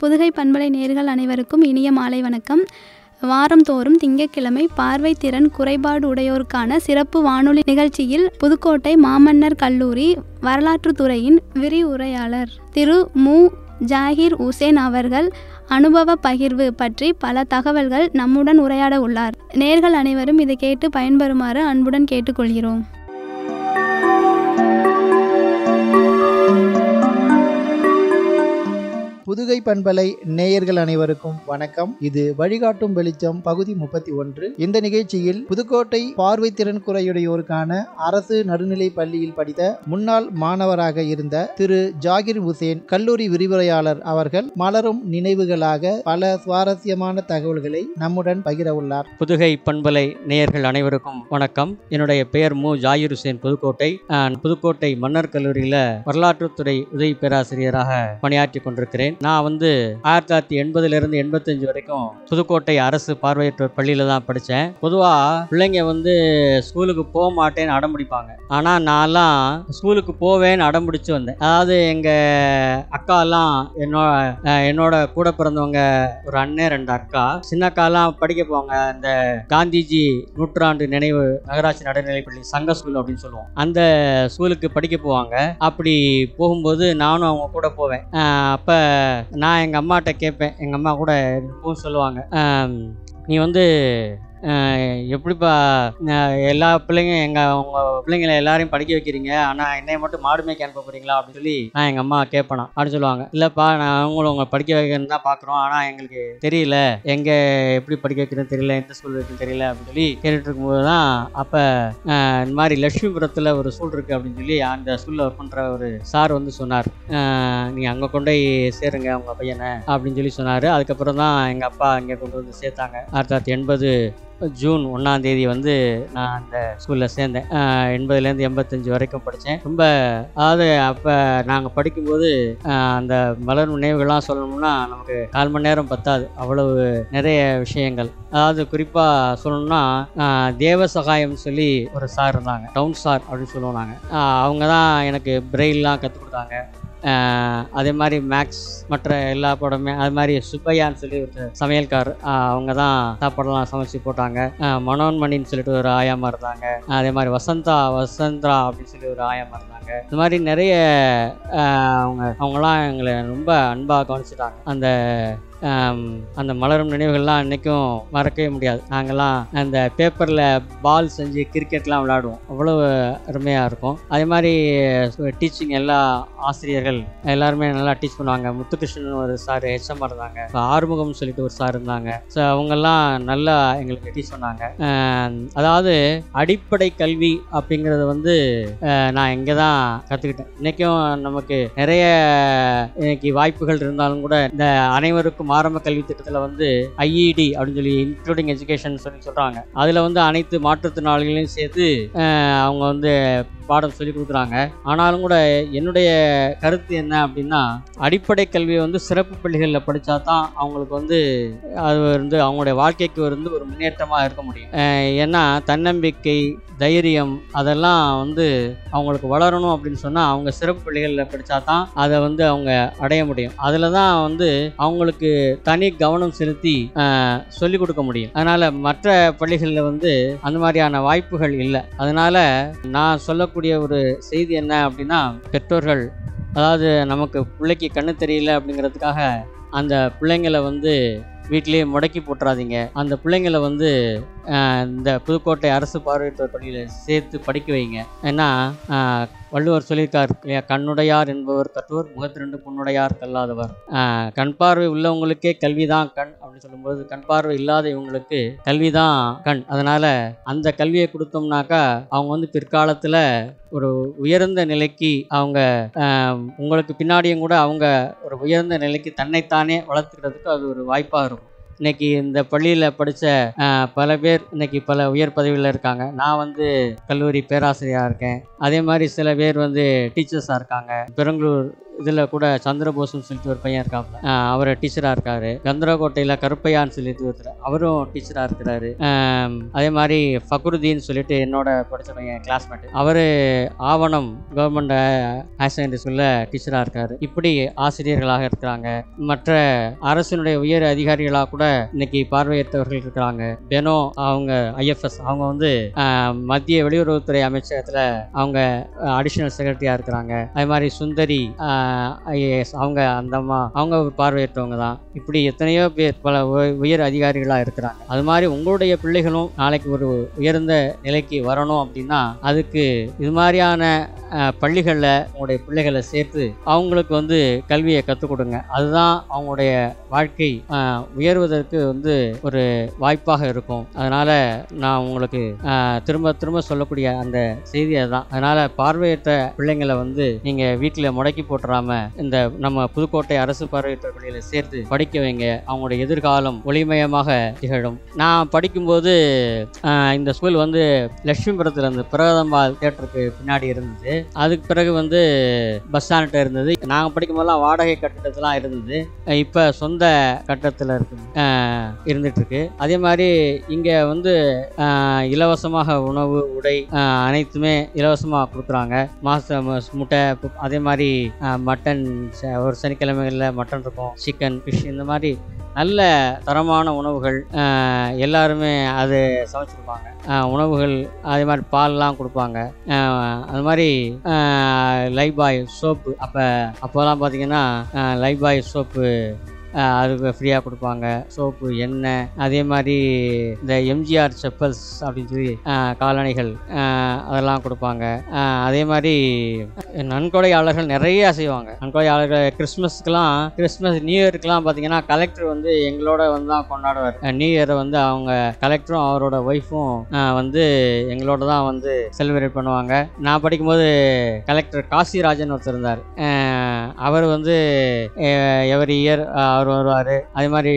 புதுகை பண்பலை நேர்கள் அனைவருக்கும் இனிய மாலை வணக்கம் வாரந்தோறும் திங்கட்கிழமை பார்வை திறன் குறைபாடு உடையோருக்கான சிறப்பு வானொலி நிகழ்ச்சியில் புதுக்கோட்டை மாமன்னர் கல்லூரி வரலாற்றுத் துறையின் விரிவுரையாளர் திரு மு ஜாகிர் உசேன் அவர்கள் அனுபவ பகிர்வு பற்றி பல தகவல்கள் நம்முடன் உரையாட உள்ளார் நேர்கள் அனைவரும் இதை கேட்டு பயன்பெறுமாறு அன்புடன் கேட்டுக்கொள்கிறோம் புதுகை பண்பலை நேயர்கள் அனைவருக்கும் வணக்கம் இது வழிகாட்டும் வெளிச்சம் பகுதி முப்பத்தி ஒன்று இந்த நிகழ்ச்சியில் புதுக்கோட்டை பார்வை திறன் குறையுடையோருக்கான அரசு நடுநிலை பள்ளியில் படித்த முன்னாள் மாணவராக இருந்த திரு ஜாகிர் உசேன் கல்லூரி விரிவுரையாளர் அவர்கள் மலரும் நினைவுகளாக பல சுவாரஸ்யமான தகவல்களை நம்முடன் பகிர உள்ளார் புதுகை பண்பலை நேயர்கள் அனைவருக்கும் வணக்கம் என்னுடைய பெயர் மு ஜாயிர் ஹுசேன் புதுக்கோட்டை நான் புதுக்கோட்டை மன்னர் கல்லூரியில் வரலாற்றுத்துறை உதவி பேராசிரியராக பணியாற்றி கொண்டிருக்கிறேன் நான் வந்து ஆயிரத்தி தொள்ளாயிரத்தி எண்பதுலேருந்து எண்பத்தஞ்சு வரைக்கும் புதுக்கோட்டை அரசு பார்வையற்றோர் பள்ளியில் தான் படித்தேன் பொதுவாக பிள்ளைங்க வந்து ஸ்கூலுக்கு போக மாட்டேன்னு அடம் பிடிப்பாங்க ஆனால் நான்லாம் ஸ்கூலுக்கு போவேன்னு அடம் பிடிச்சி வந்தேன் அதாவது எங்கள் அக்காலாம் என்னோட அஹ், என்னோட கூட பிறந்தவங்க ஒரு அண்ணன் ரெண்டு அக்கா சின்ன அக்காலாம் படிக்க போவாங்க இந்த காந்திஜி நூற்றாண்டு நினைவு நகராட்சி நடுநிலைப்பள்ளி சங்க ஸ்கூல் அப்படின்னு சொல்லுவோம் அந்த ஸ்கூலுக்கு படிக்க போவாங்க அப்படி போகும்போது நானும் அவங்க கூட போவேன் ஆஹ் அப்ப நான் எங்கள் அம்மாட்ட கேட்பேன் எங்கள் அம்மா கூட எப்பவும் சொல்லுவாங்க ஆம், நீ வந்து ஆஹ், எப்படிப்பா ஆஹ், எல்லா பிள்ளைங்க எங்கள் உங்கள் பிள்ளைங்களை எல்லாரையும் படிக்க வைக்கிறீங்க ஆனால் என்னைய மட்டும் மாடு மேய்க்க அனுப்ப போகிறீங்களா அப்படின்னு சொல்லி நான் எங்கள் அம்மா கேட்பேனா அப்படின்னு சொல்லுவாங்க இல்லைப்பா நான் அவங்களும் உங்களை படிக்க வைக்கணும்னு தான் பார்க்குறோம் ஆனால் எங்களுக்கு தெரியல எங்கே எப்படி படிக்க வைக்கிறதுன்னு தெரியல எந்த ஸ்கூல் இருக்குன்னு தெரியல அப்படின்னு சொல்லி கேட்டுட்டு இருக்கும்போது தான் அப்போ இந்த மாதிரி லட்சுமிபுரத்தில் ஒரு ஸ்கூல் இருக்குது அப்படின்னு சொல்லி அந்த ஸ்கூலில் ஒர்க் பண்ணுற ஒரு சார் வந்து சொன்னார் நீங்கள் அங்கே கொண்டு போய் சேருங்க உங்கள் பையனை அப்படின்னு சொல்லி சொன்னார் அதுக்கப்புறம் தான் எங்கள் அப்பா இங்கே கொண்டு வந்து சேர்த்தாங்க ஆயிரத்தி தொள்ளாயிரத்தி எண்பது ஜூன் ஒன்றாம் தேதி வந்து நான் அந்த ஸ்கூலில் சேர்ந்தேன் ஆஹ் எண்பதுலேருந்து எண்பத்தஞ்சு வரைக்கும் படித்தேன் ரொம்ப அதாவது அப்போ நாங்கள் படிக்கும்போது ஆஹ் அந்த மலர் நினைவுகள்லாம் சொல்லணும்னா நமக்கு கால் மணி நேரம் பத்தாது அவ்வளவு நிறைய விஷயங்கள் அதாவது குறிப்பாக சொல்லணும்னா ஆஹ் தேவ சகாயம் சொல்லி ஒரு சார் இருந்தாங்க டவுன் சார் அப்படின்னு சொல்லுவோம் நாங்கள் அவங்க தான் எனக்கு பிரெயில்லாம் கற்றுக் கொடுத்தாங்க ஆஹ் அதே மாதிரி மேக்ஸ் மற்ற எல்லா படமே அது மாதிரி சுப்பையான்னு சொல்லி ஒரு சமையல்கார் ஆஹ் அவங்க தான் சாப்பாடெல்லாம் சமைச்சு போட்டாங்க ஆஹ் மனோன்மணின்னு சொல்லிட்டு ஒரு ஆயாமா இருந்தாங்க அதே மாதிரி வசந்தா வசந்தரா அப்படின்னு சொல்லி ஒரு ஆயாமா இருந்தாங்க இந்த மாதிரி நிறைய ஆஹ் அவங்க அவங்களாம் எங்களை ரொம்ப அன்பாக கவனிச்சிட்டாங்க அந்த ஆம், அந்த மலரும் நினைவுகள்லாம் இன்றைக்கும் மறக்கவே முடியாது நாங்கள்லாம் அந்த பேப்பரில் பால் செஞ்சு கிரிக்கெட்லாம் விளையாடுவோம் அவ்வளவு அருமையாக இருக்கும் அதே மாதிரி டீச்சிங் எல்லா ஆசிரியர்கள் எல்லாருமே நல்லா டீச் பண்ணுவாங்க முத்துகிருஷ்ணன் ஒரு சார் ஹெச்எம் இருந்தாங்க இப்போ ஆறுமுகம்னு சொல்லிட்டு ஒரு சார் இருந்தாங்க ஸோ அவங்கெல்லாம் நல்லா எங்களுக்கு டீச் பண்ணாங்க ஆம், அதாவது அடிப்படை கல்வி அப்படிங்கிறது வந்து அஹ், நான் இங்கே தான் கற்றுக்கிட்டேன் இன்றைக்கும் நமக்கு நிறைய இன்னைக்கு வாய்ப்புகள் இருந்தாலும் கூட இந்த அனைவருக்கும் ஆரம்ப கல்வி திட்டத்தில் வந்து ஐஇடி அப்படின்னு சொல்லி இன்க்ளூடிங் எஜுகேஷன் சொல்லி சொல்கிறாங்க அதில் வந்து அனைத்து மாற்றுத்திறனாளிகளையும் சேர்த்து அஹ், அவங்க வந்து பாடம் சொல்லி கொடுக்குறாங்க ஆனாலும் கூட என்னுடைய கருத்து என்ன அப்படின்னா அடிப்படை கல்வியை வந்து சிறப்பு பள்ளிகளில் படித்தா தான் அவங்களுக்கு வந்து அது வந்து அவங்களுடைய வாழ்க்கைக்கு வந்து ஒரு முன்னேற்றமாக இருக்க முடியும் அஹ், ஏன்னா தன்னம்பிக்கை தைரியம் அதெல்லாம் வந்து அவங்களுக்கு வளரணும் அப்படின்னு சொன்னால் அவங்க சிறப்பு பள்ளிகளில் படித்தா தான் அதை வந்து அவங்க அடைய முடியும் அதில் தான் வந்து அவங்களுக்கு தனி கவனம் செலுத்தி சொல்லிக் கொடுக்க முடியும் அதனால் மற்ற பள்ளிகளில் வந்து அந்த மாதிரியான வாய்ப்புகள் இல்லை அதனால் நான் சொல்லக்கூடிய ஒரு செய்தி என்ன அப்படின்னா பெற்றோர்கள் அதாவது நமக்கு பிள்ளைக்கு கண்ணு தெரியல அப்படிங்கிறதுக்காக அந்த பிள்ளைங்களை வந்து வீட்டிலேயே முடக்கி போட்டுறாதீங்க அந்த பிள்ளைங்களை வந்து ஆஹ், இந்த புதுக்கோட்டை அரசு பார்வையற்றோர் பள்ளியில் சேர்த்து படிக்க வைங்க ஏன்னா ஆஹ், வள்ளுவர் சொல்லியிருக்கார் இல்லையா கண்ணுடையார் என்பவர் கற்றோர் முகத்திரண்டு புண்ணுடையார் கல்லாதவர் ஆஹ், கண் பார்வை உள்ளவங்களுக்கே கல்வி தான் கண் அப்படின்னு சொல்லும்போது கண் பார்வை இல்லாத இவங்களுக்கு கல்வி தான் கண் அதனால் அந்த கல்வியை கொடுத்தோம்னாக்கா அவங்க வந்து பிற்காலத்தில் ஒரு உயர்ந்த நிலைக்கு அவங்க ஆஹ், உங்களுக்கு பின்னாடியும் கூட அவங்க ஒரு உயர்ந்த நிலைக்கு தன்னைத்தானே வளர்த்துக்கிறதுக்கு அது ஒரு வாய்ப்பாக இருக்கும் இன்னைக்கு இந்த பள்ளியில் படித்த பல பேர் இன்னைக்கு பல உயர் பதவியில் இருக்காங்க நான் வந்து கல்லூரி பேராசிரியராக இருக்கேன் அதே மாதிரி சில பேர் வந்து டீச்சர்ஸாக இருக்காங்க பெரம்பலூர் இதில் கூட சந்திரபோஸ்னு சொல்லிட்டு ஒரு பையன் இருக்காங்க அவர் டீச்சராக இருக்காரு கந்தரகோட்டையில் கருப்பையான்னு சொல்லிட்டு ஒருத்தர் அவரும் டீச்சராக இருக்கிறாரு ஆம், அதே மாதிரி ஃபக்ருதீன் சொல்லிட்டு என்னோட படித்த பையன் கிளாஸ்மேட் அவர் ஆவணம் கவர்மெண்ட் ஹையர் செகண்டரி ஸ்கூலில் டீச்சராக இருக்காரு இப்படி ஆசிரியர்களாக இருக்கிறாங்க மற்ற அரசினுடைய உயர் அதிகாரிகளாக கூட இன்னைக்கு பார்வையற்றவர்கள் இருக்கிறாங்க பெனோ அவங்க ஐஎஃப்எஸ் அவங்க வந்து ஆஹ், மத்திய வெளியுறவுத்துறை அமைச்சகத்தில் அவங்க அடிஷனல் செக்ரட்டரியாக இருக்கிறாங்க அதே மாதிரி சுந்தரி ஐஏஎஸ் அவங்க அந்த அம்மா அவங்க ஒரு பார்வையற்றவங்க தான் இப்படி எத்தனையோ பேர் பல உ- உயர் அதிகாரிகளாக இருக்கிறாங்க அது மாதிரி உங்களுடைய பிள்ளைகளும் நாளைக்கு ஒரு உயர்ந்த நிலைக்கு வரணும் அப்படின்னா அதுக்கு இது மாதிரியான பள்ளிகளில் உங்களுடைய பிள்ளைகளை சேர்த்து அவங்களுக்கு வந்து கல்வியை கற்றுக் கொடுங்க அதுதான் அவங்களுடைய வாழ்க்கை ஆஹ், உயர்வதற்கு வந்து ஒரு வாய்ப்பாக இருக்கும் அதனால் நான் உங்களுக்கு ஆஹ், திரும்ப திரும்ப சொல்லக்கூடிய அந்த செய்தி அதுதான் அதனால் பார்வையற்ற பிள்ளைங்களை வந்து நீங்கள் வீட்டில் முடக்கி போட்டுறாம இந்த நம்ம புதுக்கோட்டை அரசு பார்வையற்ற பள்ளியில் சேர்த்து படிக்க வைங்க அவங்களுடைய எதிர்காலம் ஒளிமயமாக திகழும் நான் படிக்கும்போது ஆஹ், இந்த ஸ்கூல் வந்து லட்சுமிபுரத்தில் இருந்து பிரகதம்பால் தேட்டருக்கு பின்னாடி இருந்தது அதுக்கு பிறகு வந்து பஸ் ஸ்டாண்ட்கிட்ட இருந்தது நாங்கள் படிக்கும்போதெல்லாம் வாடகை கட்டடத்துலாம் இருந்தது இப்போ சொந்த கட்டடத்தில் இருக்கு ஆஹ், இருந்துட்டு இருக்கு அதே மாதிரி இங்கே வந்து ஆஹ், இலவசமாக உணவு உடை ஆஹ், அனைத்துமே இலவசமாக கொடுக்குறாங்க மாச ம- முட்டை பு- அதே மாதிரி ஆஹ், மட்டன் ச- ஒரு சனிக்கிழமைகளில் மட்டன் இருக்கும் சிக்கன் ஃபிஷ் இந்த மாதிரி நல்ல தரமான உணவுகள் ஆஹ், எல்லாருமே அது சமைச்சிருப்பாங்க ஆஹ், உணவுகள் அதே மாதிரி பால்லாம் கொடுப்பாங்க ஆஹ், அது மாதிரி லைபாய் சோப்பு அப்போ அப்போல்லாம் பார்த்தீங்கன்னா லைபாய் சோப்பு அதுக்கு ஃப்ரீயாக கொடுப்பாங்க சோப்பு எண்ணெய் அதே மாதிரி இந்த எம்ஜிஆர் செப்பல்ஸ் அப்படின்னு சொல்லி ஆஹ், காலணிகள் ஆஹ், அதெல்லாம் கொடுப்பாங்க ஆஹ், அதே மாதிரி நன்கொடையாளர்கள் நிறைய செய்வாங்க நன்கொடையாளர்கள் கிறிஸ்மஸ்க்குலாம் கிறிஸ்மஸ் நியூ இயருக்குலாம் பார்த்தீங்கன்னா கலெக்டர் வந்து எங்களோட வந்து தான் கொண்டாடுவார் நியூ இயரை வந்து அவங்க கலெக்டரும் அவரோட ஒய்ஃபும் வந்து எங்களோட தான் வந்து செலிப்ரேட் பண்ணுவாங்க நான் படிக்கும்போது கலெக்டர் காசிராஜன் ஒருத்தர் இருந்தார் அஹ் அவர் வந்து எவரி இயர் அவர் வருவார் அதே மாதிரி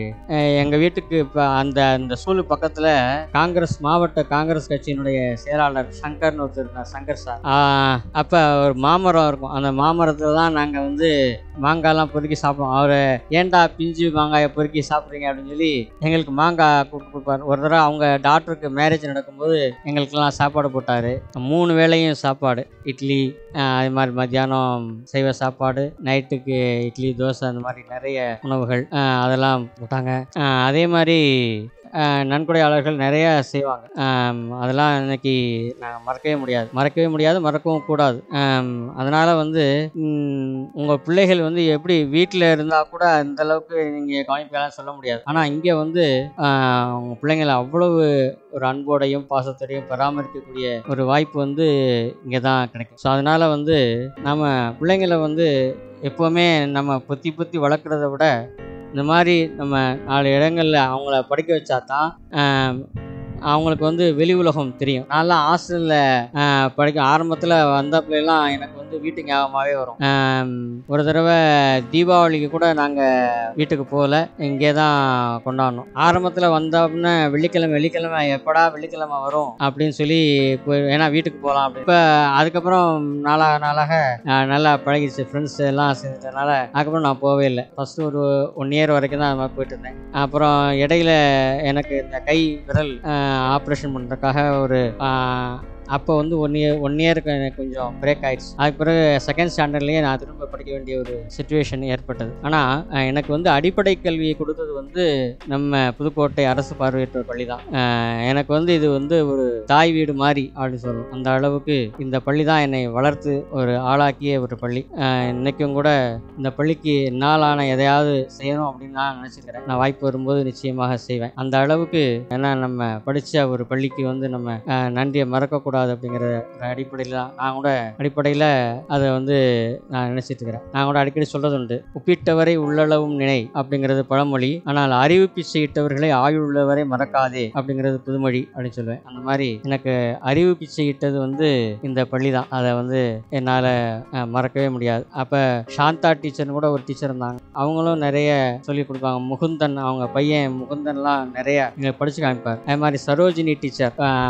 எங்கள் வீட்டுக்கு இப்போ அந்த அந்த ஸ்கூலுக்கு பக்கத்தில் காங்கிரஸ் மாவட்ட காங்கிரஸ் கட்சியினுடைய செயலாளர் சங்கர்னு ஒருத்தர் இருந்தார் சங்கர் சார் அப்போ ஒரு மாமரம் இருக்கும் அந்த மாமரத்தில் தான் நாங்கள் வந்து மாங்காய்லாம் பொறுக்கி சாப்பிடுவோம் அவர் ஏன்டா பிஞ்சு மாங்காயை பொறுக்கி சாப்பிட்றீங்க அப்படின்னு சொல்லி எங்களுக்கு மாங்காய் கொடுத்து கொடுப்பாரு ஒரு தடவை அவங்க டாக்டருக்கு மேரேஜ் நடக்கும்போது எங்களுக்கெல்லாம் சாப்பாடு போட்டார் மூணு வேளையும் சாப்பாடு இட்லி ஆஹ் அது மாதிரி மத்தியானம் சைவ சாப்பாடு நைட்டுக்கு இட்லி தோசை அந்த மாதிரி நிறைய உணவுகள் ஆஹ் அதெல்லாம் போட்டாங்க ஆஹ் அதே மாதிரி ஆஹ் நன்கொடையாளர்கள் நிறைய செய்வாங்க ஆம், அதெல்லாம் இன்னைக்கு நாங்கள் மறக்கவே முடியாது மறக்கவே முடியாது மறக்கவும் கூடாது அதனால் வந்து உங்கள் பிள்ளைகள் வந்து எப்படி வீட்டில் இருந்தால் கூட அந்த அளவுக்கு நீங்கள் கவனிப்பெல்லாம் சொல்ல முடியாது ஆனால் இங்கே வந்து ஆஹ், உங்கள் பிள்ளைங்களை அவ்வளவு ஒரு அன்போடையும் பாசத்தோடையும் பராமரிக்கக்கூடிய ஒரு வாய்ப்பு வந்து இங்கே தான் கிடைக்கும் ஸோ அதனால் வந்து நம்ம பிள்ளைங்களை வந்து எப்போவுமே நம்ம பொத்தி பொத்தி வளர்க்குறத விட இந்த மாதிரி நம்ம நாலு இடங்களில் அவங்கள படிக்க வச்சா தான் ஆம், அவங்களுக்கு வந்து வெளி உலகம் தெரியும் நான்லாம் ஹாஸ்டலில் படிக்க ஆரம்பத்தில் வந்தப்பெல்லாம் எனக்கு வந்து வீட்டு ஞாபகமாகவே வரும் ஆம், ஒரு தடவை தீபாவளிக்கு கூட நாங்கள் வீட்டுக்கு போகல இங்கே தான் கொண்டாடணும் ஆரம்பத்தில் வந்தோம்னா வெள்ளிக்கிழமை வெள்ளிக்கிழமை எப்படா வெள்ளிக்கிழமை வரும் அப்படின்னு சொல்லி போய் ஏன்னா வீட்டுக்கு போகலாம் அப்படி இப்போ அதுக்கப்புறம் நாளாக நாளாக ஆஹ், நல்லா பழகிடுச்சு ஃப்ரெண்ட்ஸ் எல்லாம் சேர்ந்ததுனால அதுக்கப்புறம் நான் போகவே இல்லை ஃபஸ்ட்டு ஒரு ஒன் இயர் வரைக்கும் தான் அது மாதிரி போயிட்டு இருந்தேன் அப்புறம் இடையில எனக்கு இந்த கை விரல் ஆப்ரேஷன் பண்ணுறதுக்காக ஒரு ஆஹ், அப்போ வந்து ஒன் இயர் ஒன் இயருக்கு எனக்கு கொஞ்சம் பிரேக் ஆயிடுச்சு அதுக்கு பிறகு செகண்ட் ஸ்டாண்டர்ட்லேயே நான் திரும்ப படிக்க வேண்டிய ஒரு சுச்சுவேஷன் ஏற்பட்டது ஆனால் எனக்கு வந்து அடிப்படை கல்வியை கொடுத்தது வந்து நம்ம புதுக்கோட்டை அரசு பார்வையற்றோர் பள்ளி தான் ஆஹ், எனக்கு வந்து இது வந்து ஒரு தாய் வீடு மாதிரி அப்படின்னு சொல்லணும் அந்த அளவுக்கு இந்த பள்ளி தான் என்னை வளர்த்து ஒரு ஆளாக்கிய ஒரு பள்ளி ஆஹ், இன்னைக்கும் கூட இந்த பள்ளிக்கு என்னாலான எதையாவது செய்யணும் அப்படின்னு நான் நினச்சிக்கிறேன் நான் வாய்ப்பு வரும்போது நிச்சயமாக செய்வேன் அந்த அளவுக்கு ஏன்னா நம்ம படித்த ஒரு பள்ளிக்கு வந்து நம்ம ஆஹ், நன்றியை மறக்கக்கூடாது அப்படிங்கிற ஒரு அடிப்படையில் தான் நான் கூட அடிப்படையில் அதை வந்து நான் நினச்சிட்டு இருக்கிறேன் நான் கூட அடிக்கடி சொல்கிறது உண்டு உப்பிட்டவரை உள்ளளவும் நினை அப்படிங்கிறது பழமொழி ஆனால் அறிவு பிச்சையிட்டவர்களை ஆயுள்ளவரை மறக்காதே அப்படிங்கிறது புதுமொழி அப்படின்னு சொல்லுவேன் அந்த மாதிரி எனக்கு அறிவு பிச்சையிட்டது வந்து இந்த பள்ளி தான் அதை வந்து என்னால் மறக்கவே முடியாது அப்போ சாந்தா டீச்சர்னு கூட ஒரு டீச்சர் இருந்தாங்க அவங்களும் நிறைய சொல்லி கொடுப்பாங்க முகுந்தன் அவங்க பையன் முகுந்தன்லாம் நிறைய எங்களுக்கு படித்து காமிப்பார் அதே மாதிரி சரோஜினி டீச்சர்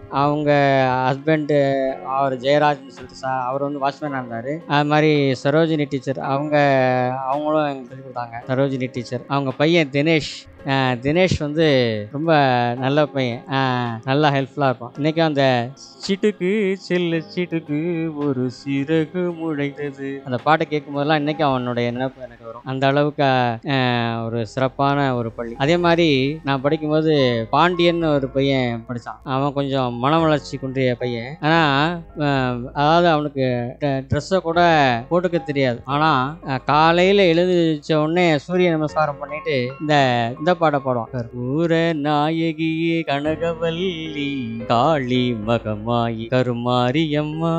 அவங்க ஹஸ்பண்டு அவர் ஜெயராஜ்னு சொல்லிட்டு சா அவர் வந்து வாட்ச்மேனாக இருந்தார் அது மாதிரி சரோஜினி டீச்சர் அவங்க அவங்களும் எங்களுக்கு சொல்லிக் கொடுத்தாங்க சரோஜினி டீச்சர் அவங்க பையன் தினேஷ் அஹ் தினேஷ் வந்து ரொம்ப நல்ல பையன் அஹ் நல்லா ஹெல்ப்ஃபுல்லாக இருப்பான் இன்றைக்கும் அந்த சீட்டுக்கு செல்ல சீட்டுக்கு ஒரு சிறகு முளைத்தது அந்த பாட்டை கேட்கும் போதெல்லாம் இன்றைக்கும் அவனுடைய நினைப்பு எனக்கு வரும் அந்த அளவுக்கு அஹ், ஒரு சிறப்பான ஒரு பள்ளி அதே மாதிரி நான் படிக்கும்போது பாண்டியன் ஒரு பையன் படித்தான் அவன் கொஞ்சம் மன வளர்ச்சி குன்றிய பையன் ஆனால் அதாவது அவனுக்கு ட்ரெஸ்ஸை கூட போட்டுக்க தெரியாது ஆனால் காலையில் எழுந்திரிச்ச உடனே சூரிய நமஸ்காரம் பண்ணிட்டு இந்த இந்த பாட பாடுவான் கற்பூர நாயகியே கனகவல்லி காளி மகமாயி கருமாரியம்மா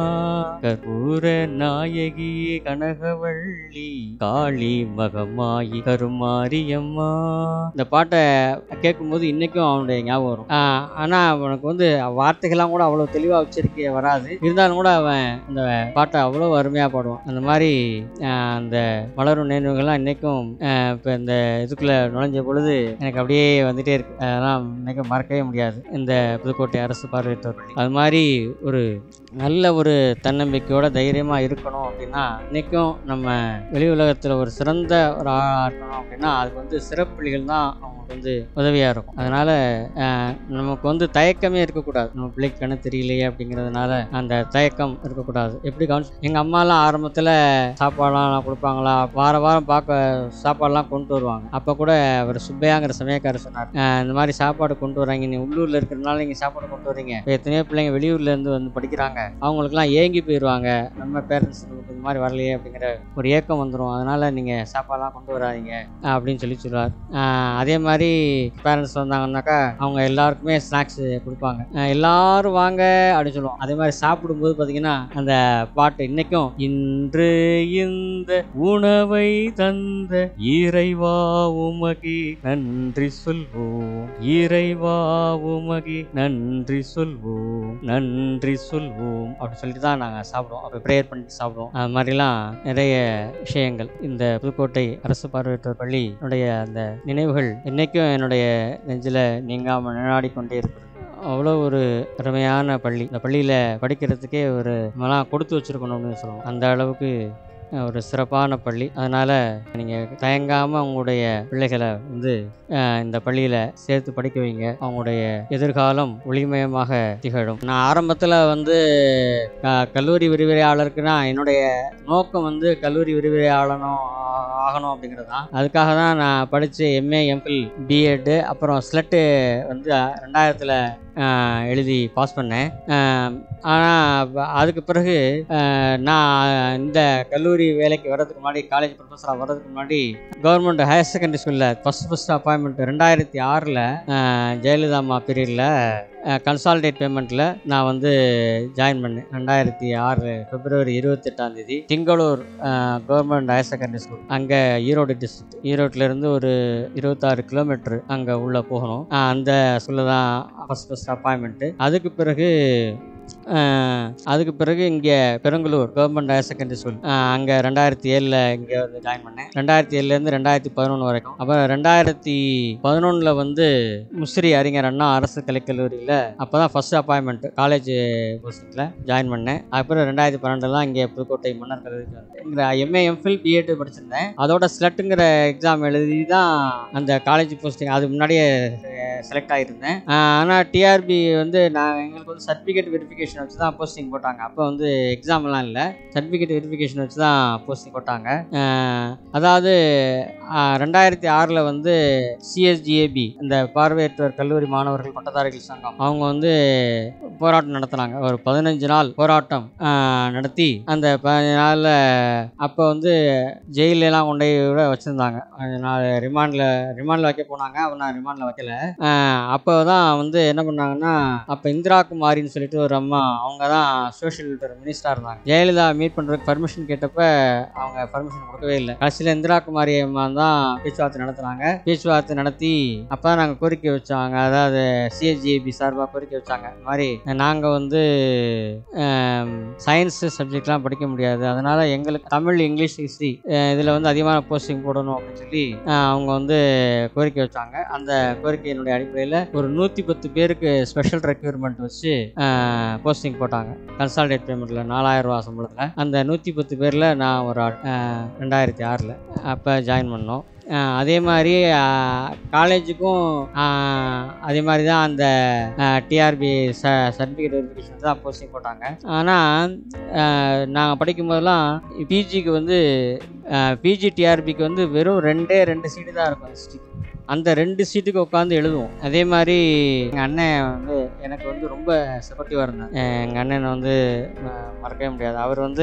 கற்பூர நாயகியே கனகவள்ளி காளி மகமாயி கருமாரியம்மா இந்த பாட்டை கேட்கும்போது இன்னைக்கும் அவனுடைய ஞாபகம் வரும் ஆஹ் ஆனா அவனுக்கு வந்து வார்த்தைகள்லாம் கூட அவ்வளோ தெளிவாக உச்சரிக்க வராது இருந்தாலும் கூட அவன் அந்த பாட்டை அவ்வளோ அருமையாக பாடுவான் அந்த மாதிரி ஆஹ் அந்த மலரும் நினைவுகள்லாம் இன்னைக்கும் இப்போ இந்த இதுக்குள்ளே நுழைஞ்ச பொழுது எனக்கு அப்படியே வந்துட்டே இருக்கு அதெல்லாம் இன்னைக்கும் மறக்கவே முடியாது இந்த புதுக்கோட்டை அரசு பார்வையிட்டோர் பள்ளி அது மாதிரி ஒரு நல்ல ஒரு தன்னம்பிக்கையோட தைரியமாக இருக்கணும் அப்படின்னா இன்றைக்கும் நம்ம வெளி உலகத்தில் ஒரு சிறந்த ஒரு ஆளாக இருக்கணும் அப்படின்னா அதுக்கு வந்து சிறப்புள்ளிகள் தான் அவங்களுக்கு வந்து உதவியாக இருக்கும் அதனால் நமக்கு வந்து தயக்கமே இருக்கக்கூடாது நம்ம பிள்ளைக்கு கண்ணு தெரியலையே அப்படிங்கிறதுனால அந்த தயக்கம் இருக்கக்கூடாது எப்படி கவனிச்சு எங்கள் அம்மாலாம் ஆரம்பத்தில் சாப்பாடெலாம் கொடுப்பாங்களா வார வாரம் பார்க்க சாப்பாடெல்லாம் கொண்டு வருவாங்க அப்போ கூட அவர் சுப்பையாங்கிற சமயக்காரர் சொன்னார் "அஹ், இந்த மாதிரி சாப்பாடு கொண்டு வராங்க நீ உள்ளூரில் இருக்கிறனால நீங்கள் சாப்பாடு கொண்டு வரீங்க இப்போ எத்தனையோ பிள்ளைங்க வெளியூர்ல இருந்து வந்து படிக்கிறாங்க அவங்களுக்குலாம் ஏங்கி போயிடுவாங்க நம்ம பேரண்ட்ஸ் இந்த மாதிரி வரலையே அப்படிங்கிற ஒரு ஏக்கம் வந்துடும் அதனால நீங்கள் சாப்பாடெல்லாம் கொண்டு வராதீங்க அப்படின்னு சொல்லி சொல்லுவார் ஆஹ் அதே மாதிரி பேரண்ட்ஸ் வந்தாங்கன்னாக்கா அவங்க எல்லாருக்குமே ஸ்நாக்ஸ் கொடுப்பாங்க ஆஹ் எல்லாரும் வாங்க அப்படின்னு சொல்லுவோம் அதே மாதிரி சாப்பிடும்போது பார்த்தீங்கன்னா அந்த பாட்டு இன்னைக்கும் இன்று இந்த உணவை தந்த இறைவா உமகி நன்றி சொல்வோம் இறைவா உமகி நன்றி சொல்வோம் நன்றி சொல்வோம் அப்படின்னு சொல்லிட்டு தான் நாங்கள் சாப்பிடுவோம் அப்போ ப்ரேயர் பண்ணிட்டு சாப்பிடுவோம் அது மாதிரிலாம் நிறைய விஷயங்கள் இந்த புதுக்கோட்டை அரசு பார்வையற்றோர் பள்ளியினுடைய அந்த நினைவுகள் இன்னைக்கும் என்னுடைய நெஞ்சில் நீங்காமல் நிழலாடி கொண்டே இருக்கிறது அவ்வளோ ஒரு அருமையான பள்ளி இந்த பள்ளியில் படிக்கிறதுக்கே ஒரு நம்மலாம் கொடுத்து வச்சுருக்கணும் அப்படின்னு சொல்லுவோம் அந்த அளவுக்கு அஹ், ஒரு சிறப்பான பள்ளி அதனால் நீங்கள் தயங்காமல் உங்களுடைய பிள்ளைகளை வந்து அஹ், இந்த பள்ளியில் சேர்த்து படிக்க வைங்க அவங்களுடைய எதிர்காலம் ஒளிமயமாக திகழும் நான் ஆரம்பத்தில் வந்து க- கல்லூரி விரிவுரையாளருக்குன்னா என்னுடைய நோக்கம் வந்து கல்லூரி விரிவுரையாளனும் ஆ- ஆகணும் அப்படிங்கிறது தான் அதுக்காக தான் நான் படித்து எம்ஏ எம்ஃபில் பிஎட்டு அப்புறம் ஸ்லெட்டு வந்து ரெண்டாயிரத்தில் எழுதி பாஸ் பண்ணேன் ஆனால் அதுக்கு பிறகு அஹ், நான் இந்த கல்லூரி வேலைக்கு வர்றதுக்கு முன்னாடி காலேஜ் ப்ரொஃபஸராக வர்றதுக்கு முன்னாடி கவர்மெண்ட் ஹையர் செகண்டரி ஸ்கூலில் ஃபஸ்ட் ஃபஸ்ட் அப்பாயின்மெண்ட் ரெண்டாயிரத்தி ஆறில் ஜெயலலிதா அம்மா பீரியடில் கன்சால்டேட் பேமெண்ட்டில் நான் வந்து ஜாயின் பண்ணேன் ரெண்டாயிரத்தி ஆறு பிப்ரவரி இருபத்தெட்டாம் தேதி Thingalur government higher secondary school அங்கே ஈரோடு டிஸ்ட்ரிக்ட் ஈரோட்டிலேருந்து ஒரு இருபத்தாறு கிலோமீட்டர் அங்கே உள்ளே போகணும் ஆஹ் அந்த ஸ்கூலில் தான் ஃபஸ்ட் ஃபஸ்ட் அப்பாயின்மெண்ட்டு அதுக்கு பிறகு ஆஹ் அதுக்கு பிறகு இங்கே Perambalur government higher secondary school அங்கே ரெண்டாயிரத்தி ஏழில் இங்கே வந்து ஜாயின் பண்ணேன் ரெண்டாயிரத்தி ஏழுலேருந்து ரெண்டாயிரத்தி பதினொன்று வரைக்கும் அப்புறம் ரெண்டாயிரத்தி பதினொன்றில் வந்து முசிறி அறிஞர் அண்ணா அரசு கலைக்கல்லூரியில் அப்போ தான் ஃபஸ்ட் அப்பாயின்மெண்ட் காலேஜ் போஸ்டிங்கில் ஜாயின் பண்ணேன் அப்புறம் ரெண்டாயிரத்தி பன்னெண்டுலாம் இங்கே புதுக்கோட்டை மன்னர் கல்லூரிக்கு வந்தேன் இங்கே எம்ஏ எம்ஃபில் பிஎட் படிச்சிருந்தேன் அதோட ஸ்லட்டுங்கிற எக்ஸாம் எழுதி தான் அந்த காலேஜ் போஸ்டிங் அது முன்னாடியே செலக்ட் ஆகியிருந்தேன் ஆனால் டிஆர்பி வந்து நான் எங்களுக்கு வந்து சர்டிஃபிகேட் வெரிஃபிகேஷன் வச்சு தான் போஸ்டிங் போட்டாங்க அப்போ வந்து எக்ஸாம்லாம் இல்லை சர்டிஃபிகேட் வெரிஃபிகேஷன் வச்சு தான் போஸ்டிங் போட்டாங்க அஹ் அதாவது அஹ் ரெண்டாயிரத்தி ஆறில் வந்து சிஎஸ்ஜிஏபி இந்த பார்வையற்றோர் கல்லூரி மாணவர்கள் பட்டதாரிகள் சங்கம் அவங்க வந்து போராட்டம் நடத்தினாங்க ஒரு பதினஞ்சு நாள் போராட்டம் அஹ், நடத்தி அந்த பதினஞ்சு நாளில் அப்போ வந்து ஜெயிலெலாம் கொண்டு போய் விட வச்சுருந்தாங்க நான் ரிமாண்டில் ரிமாண்டில் வைக்க போனாங்க அவன் நான் ரிமாண்டில் வைக்கல அப்போ தான் வந்து என்ன பண்ணாங்கன்னா அப்போ இந்திரா குமாரின்னு சொல்லிட்டு ஒரு அம்மா அவங்க தான் சோஷியல் வெல்ஃபேர் மினிஸ்டராக இருந்தாங்க ஜெயலலிதா மீட் பண்ணுறதுக்கு பர்மிஷன் கேட்டப்ப அவங்க பர்மிஷன் கொடுக்கவே இல்லை கடைசியில் இந்திரா குமாரி அம்மா தான் பேச்சுவார்த்தை நடத்துனாங்க பேச்சுவார்த்தை நடத்தி அப்போ தான் நாங்கள் கோரிக்கை வச்சாங்க அதாவது சிஎஸ்ஜிஏபி சார்பாக கோரிக்கை வச்சாங்க இந்த மாதிரி நாங்கள் வந்து சயின்ஸு சப்ஜெக்ட்லாம் படிக்க முடியாது அதனால் எங்களுக்கு தமிழ் இங்கிலீஷ் ஹிஸ்ட்ரி இதில் வந்து அதிகமான போஸ்டிங் போடணும் அப்படின்னு சொல்லி அஹ், அவங்க வந்து கோரிக்கை வச்சாங்க அந்த கோரிக்கையினுடைய அடிப்படையில் ஒரு நூற்றி பத்து பேருக்கு ஸ்பெஷல் ரெக்யூர்மெண்ட் வச்சு போஸ்டிங் போட்டாங்க கன்சால்டேட் பேமெண்ட்டில் நாலாயிரம் ரூபா சம்பளத்தில் அந்த நூற்றி பத்து பேரில் நான் ஒரு ஆள் ஆஹ் ரெண்டாயிரத்தி ஆறில் அப்போ ஜாயின் பண்ணோம் ஆஹ் அதே மாதிரி காலேஜுக்கும் அதே மாதிரி தான் அந்த டிஆர்பி ச சர்டிஃபிகேட் வெரிஃபிகேஷன் தான் போஸ்டிங் போட்டாங்க ஆனால் நாங்கள் படிக்கும்போதெல்லாம் பிஜிக்கு வந்து பிஜி டிஆர்பிக்கு வந்து வெறும் ரெண்டே ரெண்டு சீட்டு தான் இருக்கும் ஹிஸ்ட்ரிக்கு அந்த ரெண்டு சீட்டுக்கு உட்காந்து எழுதுவோம் அதே மாதிரி எங்கள் அண்ணன் வந்து எனக்கு வந்து ரொம்ப சப்போர்ட்டிவாக இருந்தார் எங்கள் அண்ணனை வந்து ம- மறக்கவே முடியாது அவர் வந்து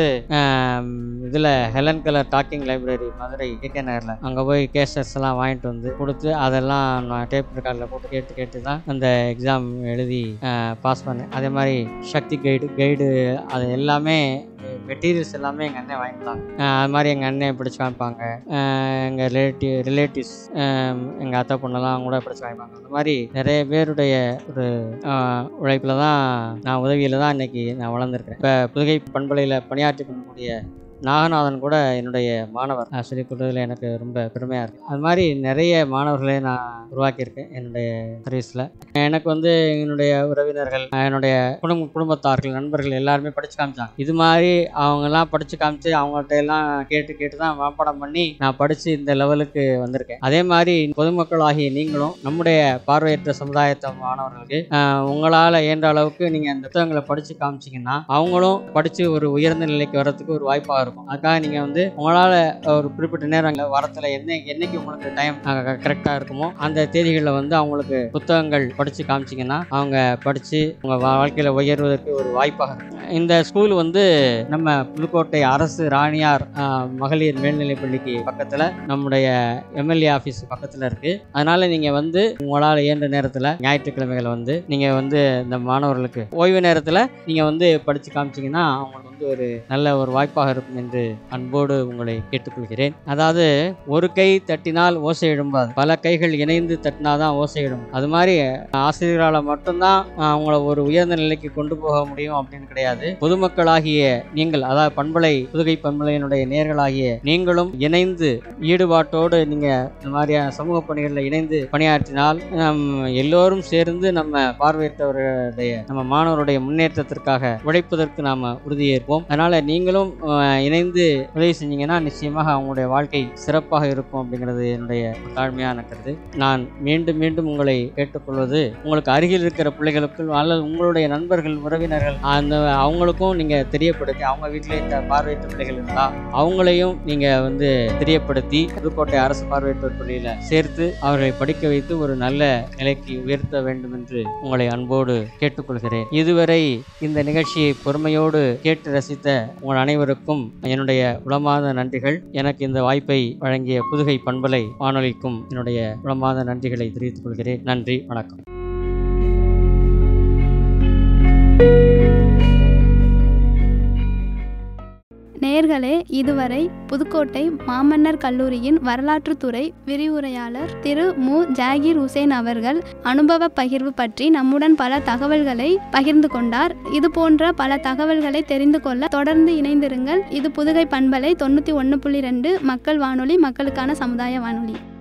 இதில் Helen Keller talking library Madurai KK நகரில் அங்கே போய் கேசட்ஸ் எல்லாம் வாங்கிட்டு வந்து கொடுத்து அதெல்லாம் நான் டேப் ரெக்கார்டில் போட்டு கேட்டு கேட்டு தான் அந்த எக்ஸாம் எழுதி பாஸ் பண்ணேன் அதே மாதிரி சக்தி கைடு கைடு அது எல்லாமே மெட்டீரியல்ஸ் எல்லாமே எங்கள் அண்ணன் வாங்கிட்டாங்க அது மாதிரி எங்கள் அண்ணன் பிடிச்சி காமிப்பாங்க எங்கள் ரிலேட்டிவ் ரிலேட்டிவ்ஸ் எங்கள் அத்தை பொண்ணெல்லாம் கூட பிடிச்சி காமிப்பாங்க அந்த மாதிரி நிறைய பேருடைய ஒரு உழைப்பில் தான் நான் உதவியில் தான் இன்னைக்கு நான் வளர்ந்துருக்கேன் இப்போ புதுகை பண்பலையில் பணியாற்றி பண்ணக்கூடிய நாகநாதன் கூட என்னுடைய மாணவர் நான் சொல்லிக் கொடுத்ததில் எனக்கு ரொம்ப பெருமையாக இருக்குது அது மாதிரி நிறைய மாணவர்களை நான் உருவாக்கியிருக்கேன் என்னுடைய சர்வீஸில் எனக்கு வந்து என்னுடைய உறவினர்கள் என்னுடைய குடும்ப குடும்பத்தார்கள் நண்பர்கள் எல்லாருமே படித்து காமிச்சாங்க இது மாதிரி அவங்கெல்லாம் படித்து காமிச்சு அவங்கள்ட்ட எல்லாம் கேட்டு கேட்டு தான் மனப்பாடம் பண்ணி நான் படித்து இந்த லெவலுக்கு வந்திருக்கேன் அதே மாதிரி பொதுமக்கள் ஆகிய நீங்களும் நம்முடைய பார்வையற்ற சமுதாயத்தை மாணவர்களுக்கு ஆஹ், உங்களால் இயன்ற அளவுக்கு நீங்கள் அந்த புத்தகங்களை படித்து காமிச்சிங்கன்னா அவங்களும் படித்து ஒரு உயர்ந்த நிலைக்கு வரதுக்கு ஒரு வாய்ப்பாக இருக்கும் அதுக்காக நீங்கள் வந்து உங்களால் ஒரு குறிப்பிட்ட நேரங்களில் வாரத்தில் என்ன என்னைக்கு உங்களுக்கு டைம் கரெக்டாக இருக்குமோ அந்த தேதிகளில் வந்து அவங்களுக்கு புத்தகங்கள் படித்து காமிச்சிங்கன்னா அவங்க படித்து உங்கள் வாழ்க்கையில் உயர்வதற்கு ஒரு வாய்ப்பாக இருக்கும் இந்த ஸ்கூல் வந்து நம்ம புதுக்கோட்டை அரசு ராணியார் ஆஹ், மகளிர் மேல்நிலைப் பள்ளிக்கு பக்கத்தில் நம்முடைய எம்எல்ஏ ஆஃபீஸ் பக்கத்தில் இருக்குது அதனால் நீங்கள் வந்து உங்களால் இயன்ற நேரத்தில் ஞாயிற்றுக்கிழமைகளை வந்து நீங்கள் வந்து இந்த மாணவர்களுக்கு ஓய்வு நேரத்தில் நீங்கள் வந்து படித்து காமிச்சிங்கன்னா அவங்களுக்கு வந்து ஒரு நல்ல ஒரு வாய்ப்பாக இருக்கும் என்று அன்போடு உங்களை கேட்டுக்கொள்கிறேன் அதாவது ஒரு கை தட்டினால் ஓசை எழும்பாது பல கைகள் இணைந்து தட்டினாதான் ஓசை எழும் அது மாதிரி ஆசிரியர்களால் மட்டும்தான் ஆஹ், அவங்கள ஒரு உயர்ந்த நிலைக்கு கொண்டு போக முடியும் அப்படின்னு கிடையாது பொதுமக்களாகிய நீங்கள் அதாவது பண்பலை புதுகை பண்பலையினுடைய நேர்களாகிய நீங்களும் இணைந்து ஈடுபாட்டோடு நீங்க இந்த மாதிரியான சமூக பணிகளில் இணைந்து பணியாற்றினால் நம் எல்லோரும் சேர்ந்து நம்ம பார்வையற்றவர்களுடைய நம்ம மாணவருடைய முன்னேற்றத்திற்காக உழைப்பதற்கு நாம உறுதியேற்போம் அதனால நீங்களும் அஹ், இணைந்து உதவி செஞ்சீங்கன்னா நிச்சயமாக அவங்களுடைய வாழ்க்கை சிறப்பாக இருக்கும் அப்படிங்கிறது என்னுடைய ஒரு தாழ்மையான கருத்து நான் மீண்டும் மீண்டும் உங்களை கேட்டுக்கொள்வது உங்களுக்கு அருகில் இருக்கிற பிள்ளைகளுக்கு அல்லது உங்களுடைய நண்பர்கள் உறவினர்கள் அந்த அவங்களுக்கும் நீங்க தெரியப்படுத்தி அவங்க வீட்டிலே இந்த பார்வையற்ற பிள்ளைகள் இருந்தா அவங்களையும் நீங்க வந்து தெரியப்படுத்தி புதுக்கோட்டை அரசு பார்வையற்றோர் பள்ளியில சேர்த்து அவர்களை படிக்க வைத்து ஒரு நல்ல நிலைக்கு உயர்த்த வேண்டும் என்று உங்களை அன்போடு கேட்டுக்கொள்கிறேன் இதுவரை இந்த நிகழ்ச்சியை பொறுமையோடு கேட்டு ரசித்த உங்கள் அனைவருக்கும் என்னுடைய உளமார்ந்த நன்றிகள் எனக்கு இந்த வாய்ப்பை வழங்கிய புதுகை பண்பலை வானொலிக்கும் என்னுடைய உளமார்ந்த நன்றிகளை தெரிவித்துக் கொள்கிறேன் நன்றி வணக்கம் நேர்களே இதுவரை புதுக்கோட்டை மாமன்னர் கல்லூரியின் வரலாற்றுத்துறை விரிவுரையாளர் திரு மு ஜாகிர் ஹுசேன் அவர்கள் அனுபவ பகிர்வு பற்றி நம்முடன் பல தகவல்களை பகிர்ந்து கொண்டார் இது போன்ற பல தகவல்களை தெரிந்து கொள்ள தொடர்ந்து இணைந்திருங்கள் இது புதுகை பண்பலை தொண்ணூற்றி ஒன்று புள்ளி ரெண்டு மக்கள் வானொலி மக்களுக்கான சமுதாய வானொலி